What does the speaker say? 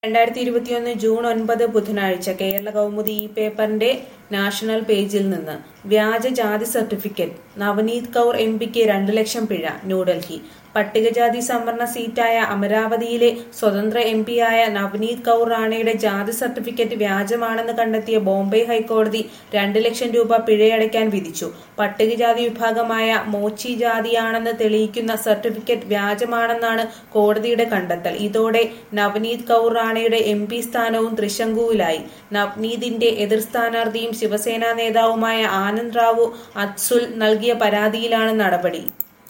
രണ്ടായിരത്തി ഇരുപത്തിയൊന്ന് ജൂൺ ഒൻപത് ബുധനാഴ്ച കേരള കൗമുദി ഈ പേപ്പറിന്റെ നാഷണൽ പേജിൽ നിന്ന് വ്യാജ ജാതി സർട്ടിഫിക്കറ്റ് നവനീത് കൗർ എം പിക്ക് രണ്ടു ലക്ഷം പിഴ ന്യൂഡൽഹി പട്ടികജാതി സംവരണ സീറ്റായ അമരാവതിയിലെ സ്വതന്ത്ര എം പിയായ നവനീത് കൗർ റാണയുടെ ജാതി സർട്ടിഫിക്കറ്റ് വ്യാജമാണെന്ന് കണ്ടെത്തിയ ബോംബെ ഹൈക്കോടതി രണ്ട് ലക്ഷം രൂപ പിഴയടയ്ക്കാൻ വിധിച്ചു പട്ടികജാതി വിഭാഗമായ മോച്ചി ജാതിയാണെന്ന് തെളിയിക്കുന്ന സർട്ടിഫിക്കറ്റ് വ്യാജമാണെന്നാണ് കോടതിയുടെ കണ്ടെത്തൽ ഇതോടെ നവനീത് കൗർ റാണയുടെ എം പി സ്ഥാനവും തൃശങ്കുവിലായി നവനീതിന്റെ എതിർ സ്ഥാനാർത്ഥിയും ശിവസേനാ നേതാവുമായ ആനന്ദ് റാവു അത്സുൽ നൽകിയ പരാതിയിലാണ് നടപടി